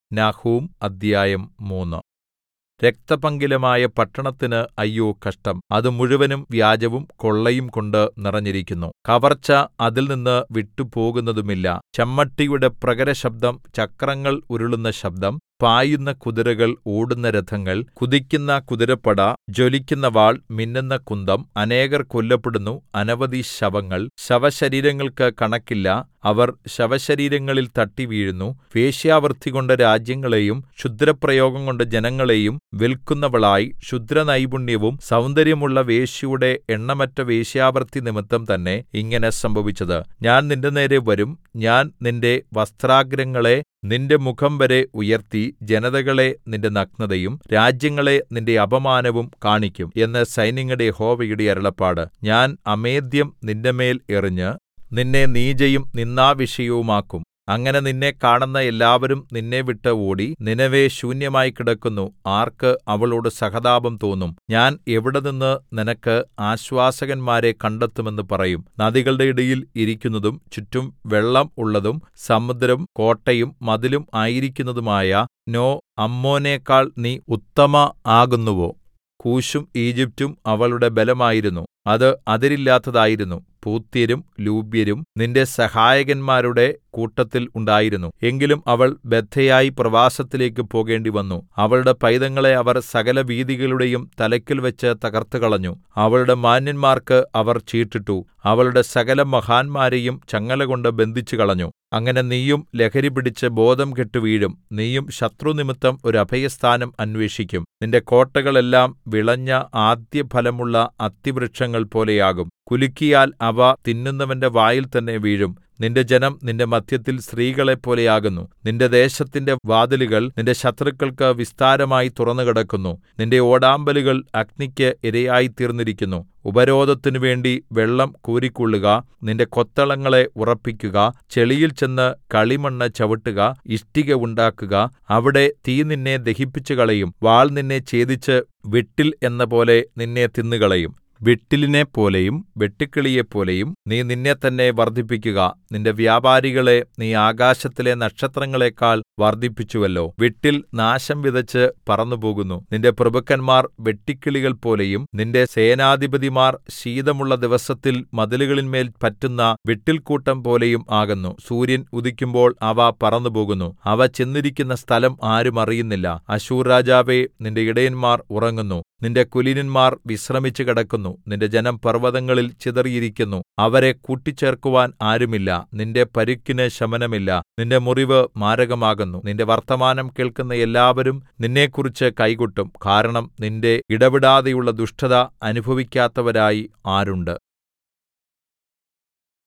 നഹൂം അദ്ധ്യായം മൂന്ന് രക്തപങ്കിലമായ പട്ടണത്തിന് അയ്യോ കഷ്ടം അത് മുഴുവനും വ്യാജവും കൊള്ളയും കൊണ്ട് നിറഞ്ഞിരിക്കുന്നു കവർച്ച അതിൽനിന്ന് വിട്ടുപോകുന്നതുമില്ല ചമ്മട്ടിയുടെ പ്രഹരശബ്ദം ചക്രങ്ങൾ ഉരുളുന്ന ശബ്ദം പായുന്ന കുതിരകൾ ഓടുന്ന രഥങ്ങൾ കുതിക്കുന്ന കുതിരപ്പട ജ്വലിക്കുന്ന വാൾ മിന്നുന്ന കുന്തം അനേകർ കൊല്ലപ്പെടുന്നു അനവധി ശവങ്ങൾ ശവശരീരങ്ങൾക്ക് കണക്കില്ല അവർ ശവശരീരങ്ങളിൽ തട്ടിവീഴുന്നു വേശ്യാവൃത്തികൊണ്ട് രാജ്യങ്ങളെയും ക്ഷുദ്രപ്രയോഗംകൊണ്ട് ജനങ്ങളെയും വിൽക്കുന്നവളായി ക്ഷുദ്രനൈപുണ്യവും സൗന്ദര്യമുള്ള വേശ്യയുടെ എണ്ണമറ്റ വേശ്യാവൃത്തി നിമിത്തം തന്നെ ഇങ്ങനെ സംഭവിച്ചത് ഞാൻ നിന്റെനേരെ വരും ഞാൻ നിന്റെ വസ്ത്രാഗ്രങ്ങളെ നിന്റെ മുഖംവരെ ഉയർത്തി ജനതകളെ നിന്റെ നഗ്നതയും രാജ്യങ്ങളെ നിന്റെ അപമാനവും കാണിക്കും എന്ന് സൈന്യങ്ങളുടെ യഹോവയുടെ അരുളപ്പാട് ഞാൻ അമേദ്യം നിന്റെമേൽ എറിഞ്ഞ് നിന്നെ നീചയും നിന്ദാവിഷയവുമാക്കും അങ്ങനെ നിന്നെ കാണുന്ന എല്ലാവരും നിന്നെ വിട്ട് ഓടി നിനവേ ശൂന്യമായി കിടക്കുന്നു ആർക്ക് അവളോട് സഹതാപം തോന്നും ഞാൻ എവിടെനിന്ന് നിനക്ക് ആശ്വാസകന്മാരെ കണ്ടെത്തുമെന്ന് പറയും നദികളുടെ ഇടയിൽ ഇരിക്കുന്നതും ചുറ്റും വെള്ളം ഉള്ളതും സമുദ്രം കോട്ടയും മതിലും ആയിരിക്കുന്നതുമായ നോ അമ്മോനേക്കാൾ നീ ഉത്തമ ആകുന്നുവോ കൂശും ഈജിപ്റ്റും അവളുടെ ബലമായിരുന്നു അത് അതിരില്ലാത്തതായിരുന്നു പൂത്യരും ലൂബ്യരും നിന്റെ സഹായകന്മാരുടെ കൂട്ടത്തിൽ ഉണ്ടായിരുന്നു എങ്കിലും അവൾ ബദ്ധയായി പ്രവാസത്തിലേക്ക് പോകേണ്ടിവന്നു അവളുടെ പൈതങ്ങളെ അവർ സകല വീഥികളുടെയും തലയ്ക്കൽവെച്ച് തകർത്തുകളഞ്ഞു അവളുടെ മാന്യന്മാർക്ക് അവർ ചീട്ടിട്ടു അവളുടെ സകല മഹാന്മാരെയും ചങ്ങലകൊണ്ട് ബന്ധിച്ചുകളഞ്ഞു അങ്ങനെ നീയും ലഹരി പിടിച്ച് ബോധം കെട്ടു വീഴും നീയും ശത്രുനിമിത്തം ഒരു അഭയസ്ഥാനം അന്വേഷിക്കും നിന്റെ കോട്ടകളെല്ലാം വിളഞ്ഞ ആദ്യഫലമുള്ള അത്തിവൃക്ഷങ്ങൾ പോലെയാകും കുലുക്കിയാൽ അവ തിന്നുന്നവന്റെ വായിൽ തന്നെ വീഴും നിന്റെ ജനം നിന്റെ മദ്ധ്യത്തിൽ സ്ത്രീകളെപ്പോലെയാകുന്നു നിന്റെ ദേശത്തിന്റെ വാതിലുകൾ നിന്റെ ശത്രുക്കൾക്ക് വിസ്താരമായി തുറന്നുകിടക്കുന്നു നിന്റെ ഓടാമ്പലുകൾ അഗ്നിക്ക് ഇരയായിത്തീർന്നിരിക്കുന്നു ഉപരോധത്തിനു വേണ്ടി വെള്ളം കോരിക്കൊള്ളുക നിന്റെ കൊത്തളങ്ങളെ ഉറപ്പിക്കുക ചെളിയിൽ ചെന്ന് കളിമണ്ണ് ചവിട്ടുക ഇഷ്ടിക ഉണ്ടാക്കുക അവിടെ തീ നിന്നെ ദഹിപ്പിച്ചുകളയും വാൾ നിന്നെ ഛേദിച്ച് വിട്ടിൽ എന്നപോലെ നിന്നെ തിന്നുകളയും വിട്ടിലിനെപ്പോലെയും വെട്ടുക്കിളിയെപ്പോലെയും നീ നിന്നെത്തന്നെ വർദ്ധിപ്പിക്കുക നിന്റെ വ്യാപാരികളെ നീ ആകാശത്തിലെ നക്ഷത്രങ്ങളെക്കാൾ വർദ്ധിപ്പിച്ചുവല്ലോ വിട്ടിൽ നാശം വിതച്ച് പറന്നുപോകുന്നു നിന്റെ പ്രഭുക്കന്മാർ വെട്ടുക്കിളികൾ പോലെയും നിന്റെ സേനാധിപതിമാർ ശീതമുള്ള ദിവസത്തിൽ മതിലുകളിന്മേൽ പറ്റുന്ന വിട്ടിൽക്കൂട്ടം പോലെയും ആകുന്നു സൂര്യൻ ഉദിക്കുമ്പോൾ അവ പറന്നുപോകുന്നു അവ ചെന്നിരിക്കുന്ന സ്ഥലം ആരും അറിയുന്നില്ല അശൂർ രാജാവേ നിന്റെ ഇടയന്മാർ ഉറങ്ങുന്നു നിന്റെ കുലീനന്മാർ വിശ്രമിച്ചു കിടക്കുന്നു നിന്റെ ജനം പർവ്വതങ്ങളിൽ ചിതറിയിരിക്കുന്നു അവരെ കൂട്ടിച്ചേർക്കുവാൻ ആരുമില്ല നിന്റെ പരുക്കിന് ശമനമില്ല നിന്റെ മുറിവ് മാരകമാകുന്നു നിന്റെ വർത്തമാനം കേൾക്കുന്ന എല്ലാവരും നിന്നെക്കുറിച്ച് കൈകൊട്ടും കാരണം നിന്റെ ഇടവിടാതെയുള്ള ദുഷ്ടത അനുഭവിക്കാത്തവരായി ആരുണ്ട്